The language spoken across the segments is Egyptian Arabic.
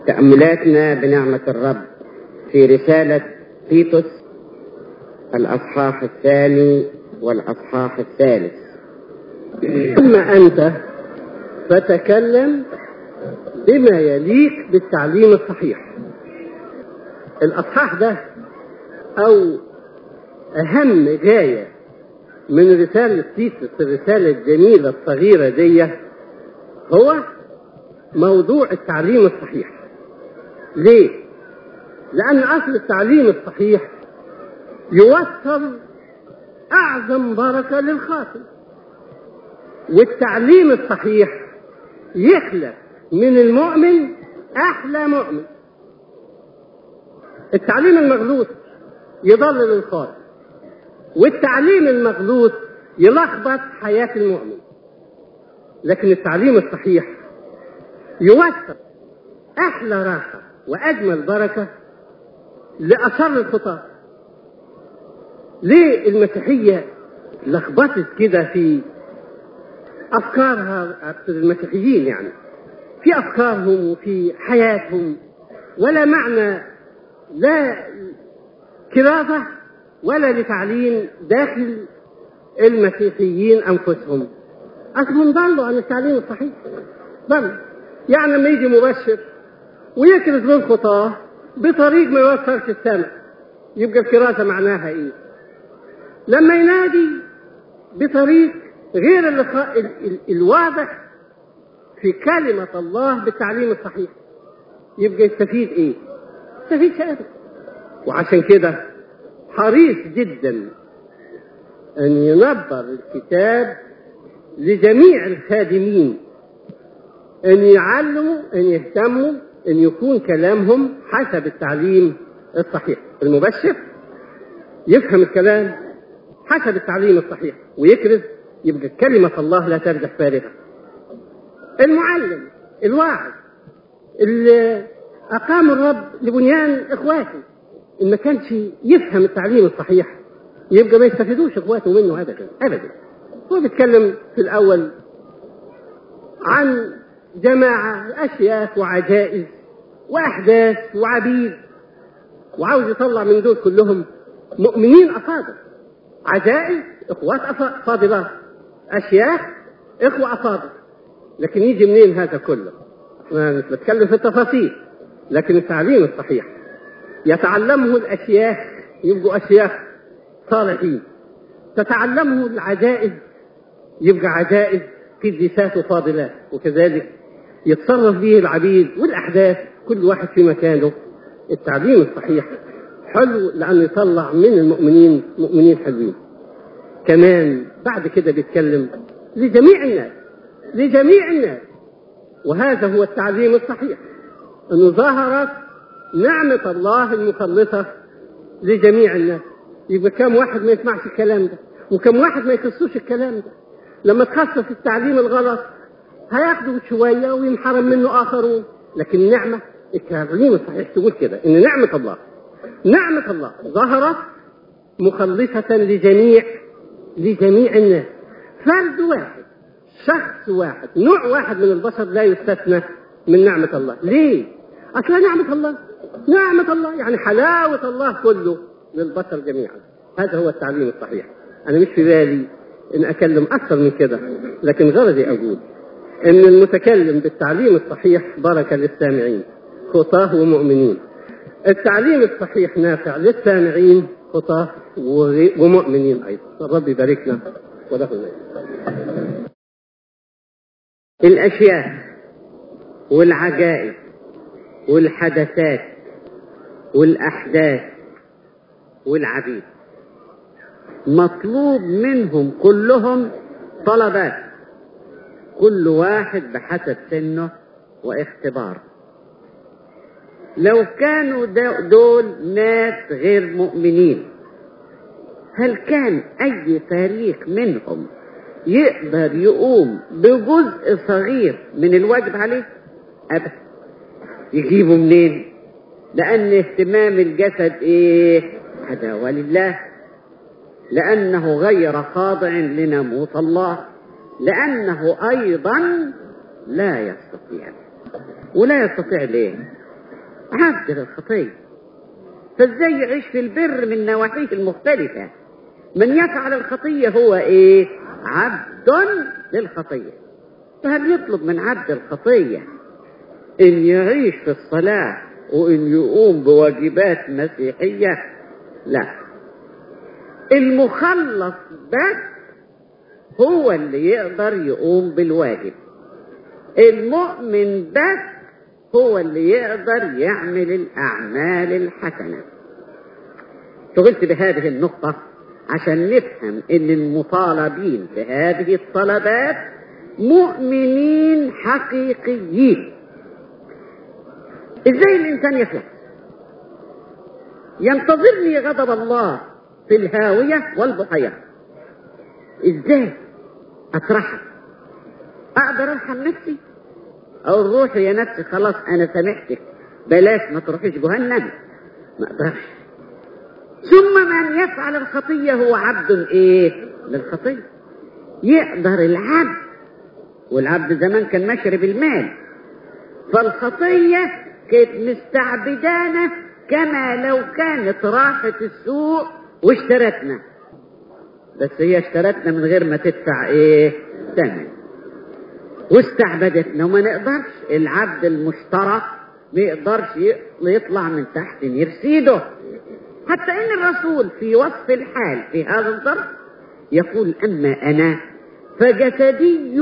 تأملاتنا بنعمة الرب في رسالة تيتوس الأصحاح الثاني والأصحاح الثالث أما أنت فتكلم بما يليق بالتعليم الصحيح الأصحاح ده أو أهم غاية من رسالة تيتوس الرسالة الجميلة الصغيرة دي هو موضوع التعليم الصحيح ليه؟ لأن أصل التعليم الصحيح يوصل أعظم بركة للخاطئ والتعليم الصحيح يخلق من المؤمن أحلى مؤمن التعليم المغلوط يضلل الخاطئ والتعليم المغلوط يلخبط حياة المؤمن لكن التعليم الصحيح يوصل أحلى راحة وأجمل بركة لأشر الخطاة ليه المسيحية لخبطت كده في أفكارها المسيحيين يعني في أفكارهم وفي حياتهم ولا معنى لا كرافة ولا لتعليم داخل المسيحيين أنفسهم أصلهم ضلوا عن التعليم الصحيح ضلوا يعني لما يجي مبشر ويكرز للخطاة بطريق ما يوصلش السمع يبقى الكراسة معناها إيه؟ لما ينادي بطريق غير اللقاء ال ال الواضح في كلمة الله بالتعليم الصحيح يبقى يستفيد إيه؟ يستفيد شهادة وعشان كده حريص جدا أن ينبر الكتاب لجميع الخادمين أن يعلموا أن يهتموا أن يكون كلامهم حسب التعليم الصحيح المبشر يفهم الكلام حسب التعليم الصحيح ويكرز يبقى كلمة الله لا ترجع فارغة المعلم الواعظ اللي أقام الرب لبنيان إخواته إن ما كانش يفهم التعليم الصحيح يبقى ما يستفيدوش إخواته منه أبدا أبدا هو بيتكلم في الأول عن جماعة أشياء وعجائز وأحداث وعبيد وعاوز يطلع من دول كلهم مؤمنين أفاضل عجائز إخوات فاضلات أشياخ إخوة أفاضل لكن يجي منين هذا كله؟ أنا مش بتكلم في التفاصيل لكن التعليم الصحيح يتعلمه الأشياخ يبقوا أشياخ صالحين تتعلمه العجائز يبقى عجائز قديسات وفاضلات وكذلك يتصرف به العبيد والأحداث كل واحد في مكانه التعليم الصحيح حلو لأنه يطلع من المؤمنين مؤمنين حلوين كمان بعد كده بيتكلم لجميع الناس لجميع الناس وهذا هو التعليم الصحيح أنه ظهرت نعمة الله المخلصة لجميع الناس يبقى كم واحد ما يسمعش الكلام ده وكم واحد ما يخصوش الكلام ده لما تخصص التعليم الغلط هياخدوا شوية وينحرم منه آخرون لكن النعمة التعليم الصحيح تقول كده إن نعمة الله نعمة الله ظهرت مخلصة لجميع لجميع الناس فرد واحد شخص واحد نوع واحد من البشر لا يستثنى من نعمة الله ليه؟ أصلا نعمة الله نعمة الله يعني حلاوة الله كله للبشر جميعا هذا هو التعليم الصحيح أنا مش في بالي إن أكلم أكثر من كده لكن غرضي أقول إن المتكلم بالتعليم الصحيح بركة للسامعين خطاه ومؤمنين التعليم الصحيح نافع للسامعين خطاه ومؤمنين أيضا الرب يباركنا وله المجد الأشياء والعجائب والحدثات والأحداث والعبيد مطلوب منهم كلهم طلبات كل واحد بحسب سنه واختباره لو كانوا دول ناس غير مؤمنين هل كان أي فريق منهم يقدر يقوم بجزء صغير من الواجب عليه أبدا يجيبه منين لأن اهتمام الجسد إيه عداوة لله لأنه غير خاضع لناموس الله لأنه أيضا لا يستطيع ولا يستطيع ليه عبد للخطية فازاي يعيش في البر من نواحيه المختلفة من يفعل الخطية هو ايه عبد للخطية فهل يطلب من عبد الخطية ان يعيش في الصلاة وان يقوم بواجبات مسيحية لا المخلص بس هو اللي يقدر يقوم بالواجب المؤمن بس هو اللي يقدر يعمل الأعمال الحسنة شغلت بهذه النقطة عشان نفهم ان المطالبين بهذه الطلبات مؤمنين حقيقيين ازاي الانسان يفلح ينتظرني غضب الله في الهاوية والبحيرة ازاي اترحم اقدر ارحم نفسي او روحي يا نفسي خلاص انا سامحتك بلاش ما تروحيش جهنم ما اقدرش ثم من يفعل الخطية هو عبد ايه للخطية يقدر العبد والعبد زمان كان مشرب المال فالخطية كانت مستعبدانة كما لو كانت راحت السوق واشترتنا بس هي اشترتنا من غير ما تدفع ايه ثمن واستعبدتنا وما نقدرش العبد المشترى ما يقدرش يطلع من تحت نير سيده حتى ان الرسول في وصف الحال في هذا الظرف يقول اما انا فجسدي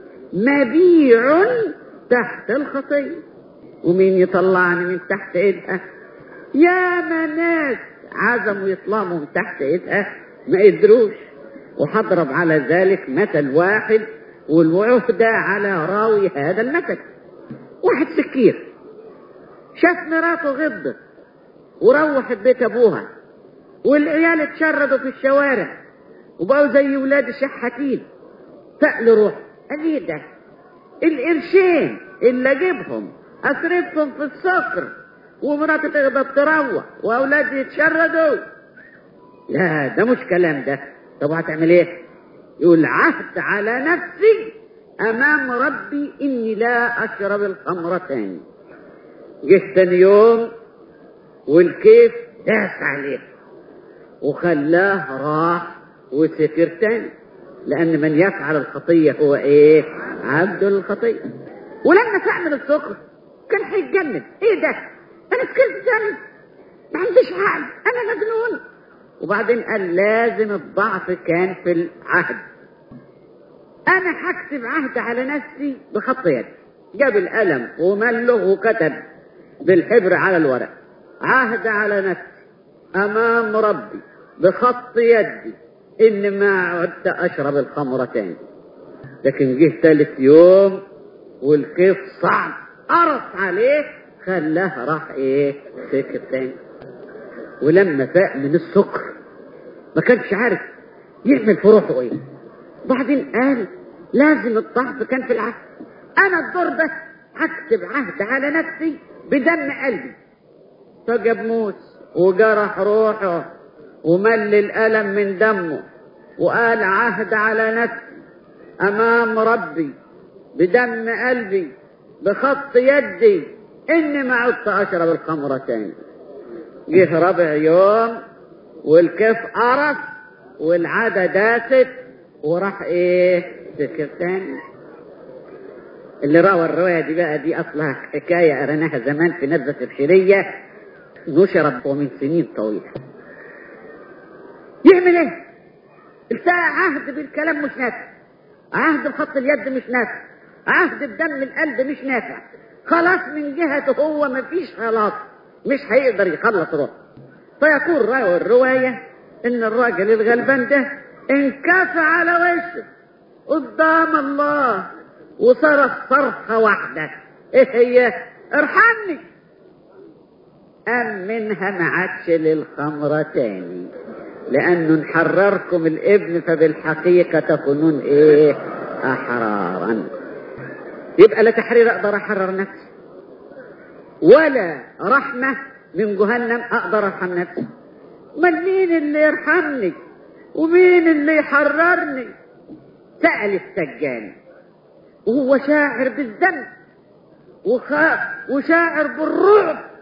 مبيع تحت الخطيه ومين يطلعني من تحت ايدها يا ناس عزموا يطلعوا من تحت ايدها ما قدروش وهضرب على ذلك مثل واحد والوحدة على راوي هذا المثل واحد سكير شاف مراته غضت وروحت بيت ابوها والعيال اتشردوا في الشوارع وبقوا زي ولاد الشحاتين سألوا روح قال ايه ده القرشين اللي اجيبهم اصرفهم في السكر ومراتي تغضب تروح واولادي يتشردوا لا ده مش كلام ده طب هتعمل ايه يقول عهد على نفسي امام ربي اني لا اشرب الخمر تاني جه تاني يوم والكيف داس عليه وخلاه راح وسكر تاني لان من يفعل الخطية هو ايه عبد الخطية ولما تعمل السكر كان هيتجنن ايه ده انا سكرت تاني ما عنديش عقل انا مجنون وبعدين قال لازم الضعف كان في العهد انا هكتب عهد على نفسي بخط يدي جاب القلم ومله وكتب بالحبر على الورق عهد على نفسي امام ربي بخط يدي ان ما عدت اشرب الخمر تاني لكن جه ثالث يوم والكيف صعب قرص عليه خلاه راح ايه سكر تاني ولما فاق من السكر ما كانش عارف يعمل في روحه ايه بعدين قال لازم الضعف كان في العهد انا الدور ده هكتب عهد على نفسي بدم قلبي فجاب موس وجرح روحه ومل الألم من دمه وقال عهد على نفسي أمام ربي بدم قلبي بخط يدي إني ما عدت أشرب الخمرة تاني جه ربع يوم والكيف قرف والعادة داست وراح ايه سكر تاني اللي روى الرواية دي بقى دي أصلها حكاية قريناها زمان في نبذة تبشيرية نشرت ومن سنين طويلة يعمل ايه؟ التقى عهد بالكلام مش نافع عهد بخط اليد مش نافع عهد بدم القلب مش نافع خلاص من جهته هو مفيش خلاص مش هيقدر يخلص روحه فيقول راوي الرواية ان الراجل الغلبان ده انكفى على وشه قدام الله وصرخ صرخة واحدة ايه هي ارحمني قام منها ما عادش للخمرة تاني لانه نحرركم الابن فبالحقيقة تكونون ايه احرارا يبقى لا تحرير اقدر احرر نفسي ولا رحمة من جهنم اقدر ارحم نفسي من مين اللي يرحمني ومين اللي يحررني سأل السجان وهو شاعر بالذنب وخاف وشاعر بالرعب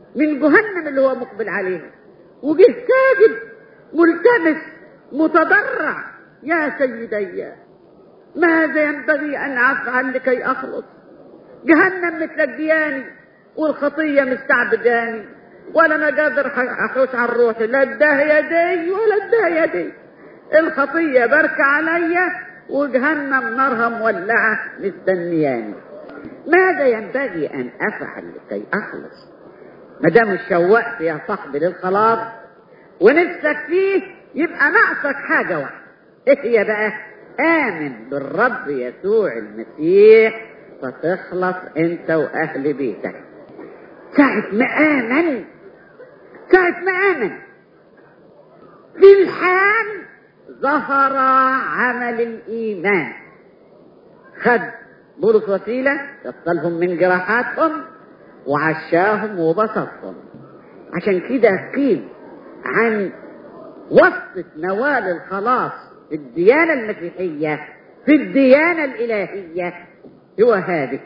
من جهنم اللي هو مقبل عليها وجه ساجد ملتمس متضرع يا سيدي ماذا ينبغي ان افعل لكي اخلص جهنم متلجياني والخطيه مستعبداني ولا انا قادر احوش عن روحي لا اداه يدي ولا اداه يدي الخطيه بركة عليا وجهنم نارها مولعه مستنياني ماذا ينبغي ان افعل لكي اخلص ما دام اشوقت يا صاحبي للخلاص ونفسك فيه يبقى ناقصك حاجه واحده ايه هي بقى امن بالرب يسوع المسيح فتخلص انت واهل بيتك ساعة ما امن ساعة ما امن في الحال ظهر عمل الايمان خد بولس وسيلة يصلهم من جراحاتهم وعشاهم وبسطهم عشان كده قيل عن وصفة نوال الخلاص في الديانة المسيحية في الديانة الإلهية هو هذه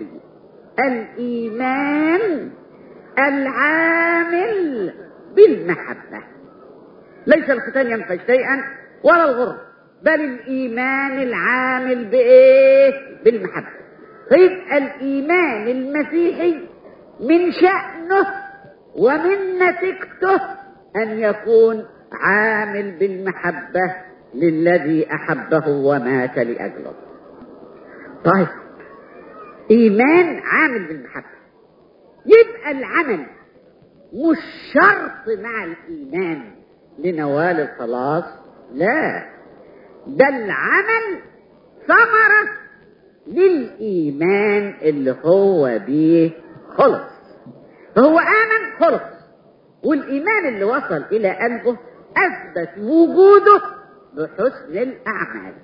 الإيمان العامل بالمحبة ليس الختان ينفع شيئا ولا الغر بل الإيمان العامل بإيه؟ بالمحبة فيبقى الإيمان المسيحي من شأنه ومن نتيجته أن يكون عامل بالمحبة للذي أحبه ومات لأجله طيب إيمان عامل بالمحبة يبقى العمل مش شرط مع الإيمان لنوال الخلاص لا ده العمل ثمرة للإيمان اللي هو بيه خلص فهو آمن خلص والإيمان اللي وصل إلى قلبه أثبت وجوده بحسن الأعمال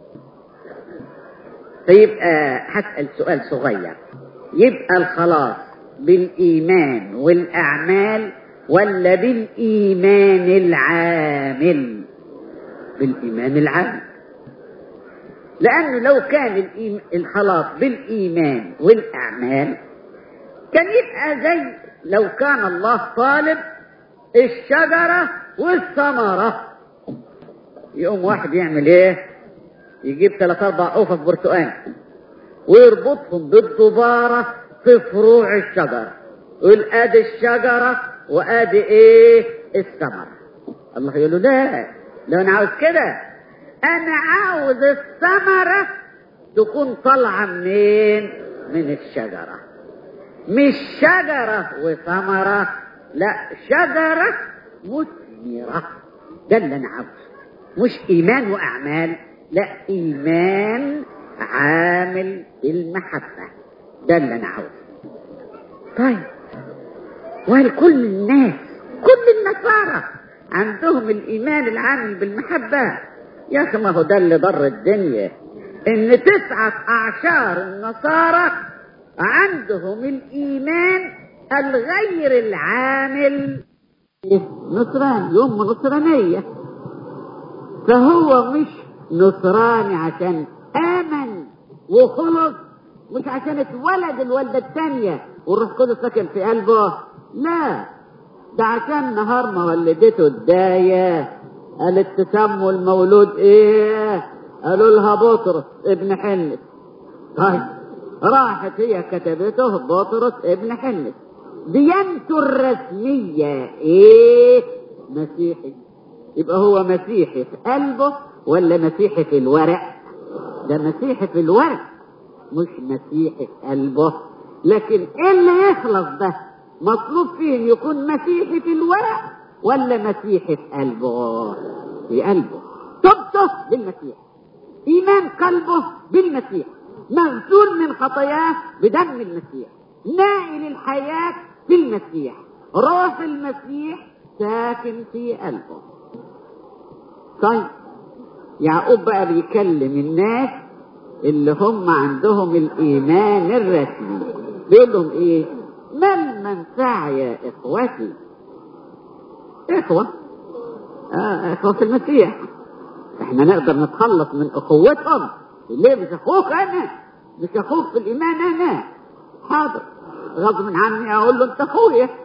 فيبقى هسأل سؤال صغير يبقى الخلاص بالإيمان والأعمال ولا بالإيمان العامل بالإيمان العامل لأنه لو كان الخلاص بالإيمان والأعمال كان يبقى زي لو كان الله طالب الشجرة والثمرة يقوم واحد يعمل ايه يجيب ثلاث اربع اوفة برتقان ويربطهم بالدبارة في فروع الشجرة يقول ادي الشجرة وادي ايه الثمرة الله يقول له لا لو انا عاوز كده انا عاوز الثمرة تكون طالعة منين من الشجرة مش شجرة وثمرة لا شجرة مثمرة ده اللي انا عاوزه مش ايمان واعمال لا ايمان عامل بالمحبة ده اللي انا عاوزه طيب وهل كل الناس كل النصارى عندهم الايمان العامل بالمحبة يا اخي ما هو ده اللي ضر الدنيا ان تسعة اعشار النصارى عندهم الايمان الغير العامل نصراني يوم نصرانية فهو مش نصراني عشان آمن وخلص مش عشان اتولد الولدة الثانية والروح القدس ساكن في قلبه لا ده عشان نهار ما ولدته الداية قالت تسموا المولود ايه قالوا لها بطرس ابن حنس طيب راحت هي كتبته بطرس ابن حنس ديانته الرسمية ايه مسيحي يبقى هو مسيحي في قلبه ولا مسيحي في الورق ده مسيحي في الورق مش مسيحي في قلبه لكن ايه اللي يخلص ده مطلوب فيه ان يكون مسيحي في الورق ولا مسيحي في قلبه في قلبه توبته بالمسيح ايمان قلبه بالمسيح مغسول من خطاياه بدم المسيح نائل الحياة في المسيح روح المسيح ساكن في قلبه طيب يعقوب بقى بيكلم الناس اللي هم عندهم الايمان الرسمي بيقول لهم ايه ما المنفعة يا اخوتي اخوة آه اخوة في المسيح احنا نقدر نتخلص من اخوتهم ليه مش اخوك انا مش اخوك في الايمان انا حاضر غصب عني اقول له انت اخويا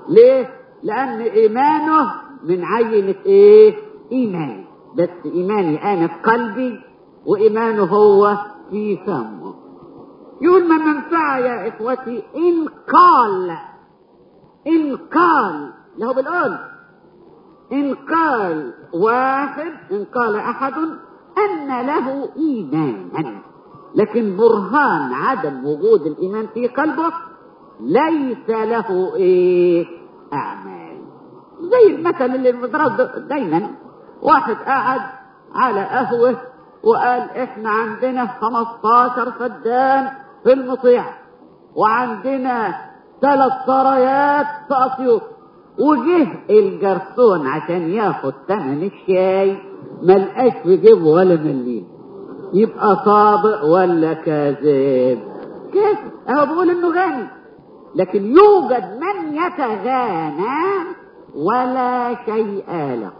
ليه لان ايمانه من عينة ايه ايمان بس ايماني انا في قلبي وايمانه هو في فمه يقول ما منفعة يا اخوتي ان قال ان قال له بالقول ان قال واحد ان قال احد ان له ايمانا لكن برهان عدم وجود الايمان في قلبه ليس له ايه اعمال زي المثل اللي بنضرب دايما واحد قاعد على قهوه وقال احنا عندنا 15 فدان في المطيع وعندنا ثلاث سرايات في اسيوط وجه الجرسون عشان ياخد ثمن الشاي ملقاش في جيبه ولا مليم يبقى صادق ولا كاذب كيف انا بقول انه غني لكن يوجد من يتغانى ولا شيء له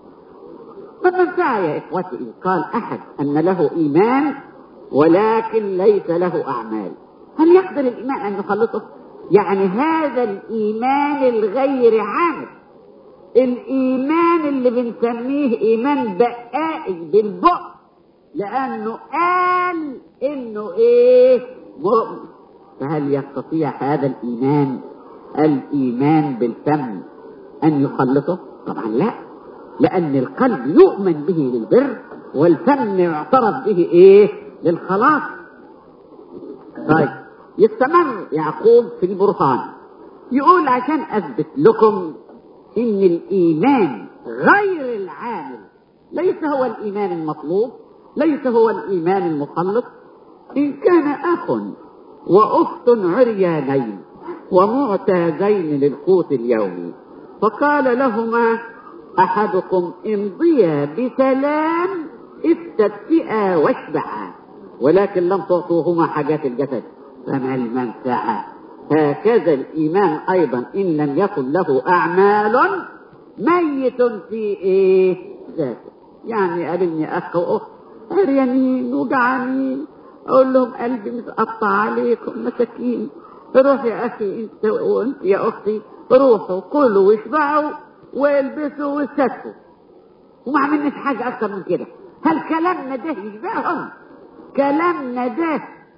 فمن منفعة يا إخوتي إن قال أحد أن له إيمان ولكن ليس له أعمال هل يقدر الإيمان أن يخلصه؟ يعني هذا الإيمان الغير عامل الإيمان اللي بنسميه إيمان بقائي بالبؤ لأنه قال إنه إيه مؤمن فهل يستطيع هذا الإيمان الإيمان بالفم أن يخلصه؟ طبعا لا لأن القلب يؤمن به للبر والفم يعترف به إيه؟ للخلاص. طيب يستمر يعقوب في البرهان يقول عشان أثبت لكم إن الإيمان غير العامل ليس هو الإيمان المطلوب ليس هو الإيمان المخلص إن كان أخ وأخت عريانين ومعتادين للقوت اليومي فقال لهما أحدكم امضيا بسلام استدفئا واشبعا ولكن لم تعطوهما حاجات الجسد فما المنفعة هكذا الإيمان أيضا إن لم يكن له أعمال ميت في إيه ذاته يعني قابلني أخ وأخت عريانين وجعانين أقول لهم قلبي متقطع عليكم مساكين روح يا أخي أنت وأنت يا أختي روحوا كلوا واشبعوا والبسوا واستكفوا وما عملناش حاجة أكتر من كده هل كلامنا ده يشبعهم كلامنا ده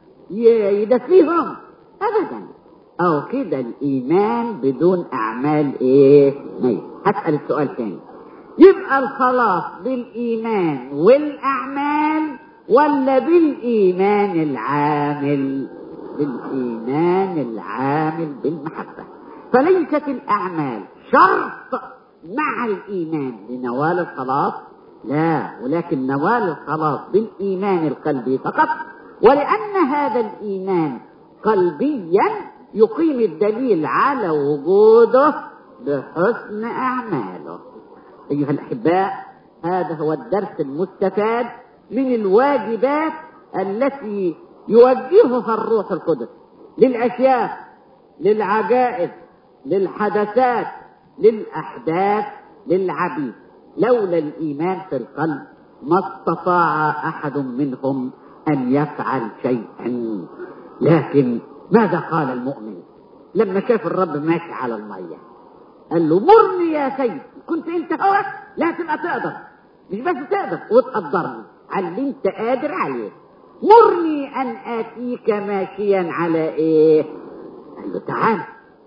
يدفيهم أبدا أو كده الإيمان بدون أعمال إيه ميت هسأل السؤال تاني يبقى الخلاص بالإيمان والأعمال ولا بالإيمان العامل بالإيمان العامل بالمحبة فليست الأعمال شرط مع الإيمان لنوال الخلاص لا ولكن نوال الخلاص بالإيمان القلبي فقط ولأن هذا الإيمان قلبيا يقيم الدليل على وجوده بحسن أعماله أيها الأحباء هذا هو الدرس المستفاد من الواجبات التي يوجهها الروح القدس للأشياء للعجائز للحدثات للأحداث للعبيد لولا الإيمان في القلب ما استطاع أحد منهم أن يفعل شيئا لكن ماذا قال المؤمن لما شاف الرب ماشي على المية قال له مرني يا سيد كنت انت هو لا تبقى تقدر مش بس تقدر وتقدرني على اللي انت قادر عليه مرني ان اتيك ماشيا على ايه قال له تعال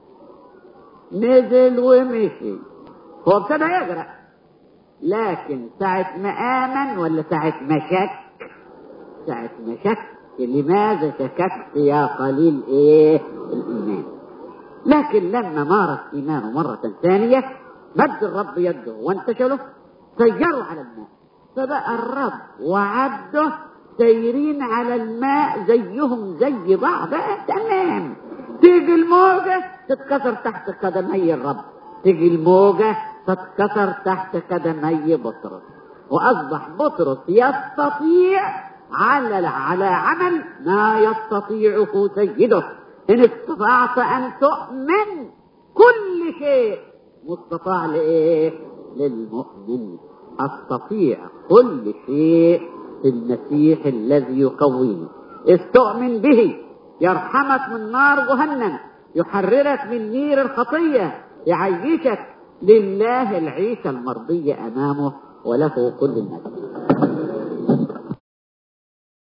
نزل ومشي هو ابتدى يغرق لكن ساعة ما آمن ولا ساعة ما شك ساعة ما شك لماذا شككت يا قليل ايه الإيمان لكن لما مارس إيمانه مرة ثانية مد الرب يده وانتشله سيروا على الماء فبقى الرب وعبده سيرين على الماء زيهم زي بعض بقى تمام تيجي الموجة تتكسر تحت قدمي الرب تيجي الموجة تتكسر تحت قدمي بطرس وأصبح بطرس يستطيع على على عمل ما يستطيعه سيده إن استطعت أن تؤمن كل شيء مستطاع لإيه؟ للمؤمن أستطيع كل شيء في المسيح الذي يقويني استؤمن به يرحمك من نار جهنم يحررك من نير الخطية يعيشك لله العيشة المرضية أمامه وله كل المجد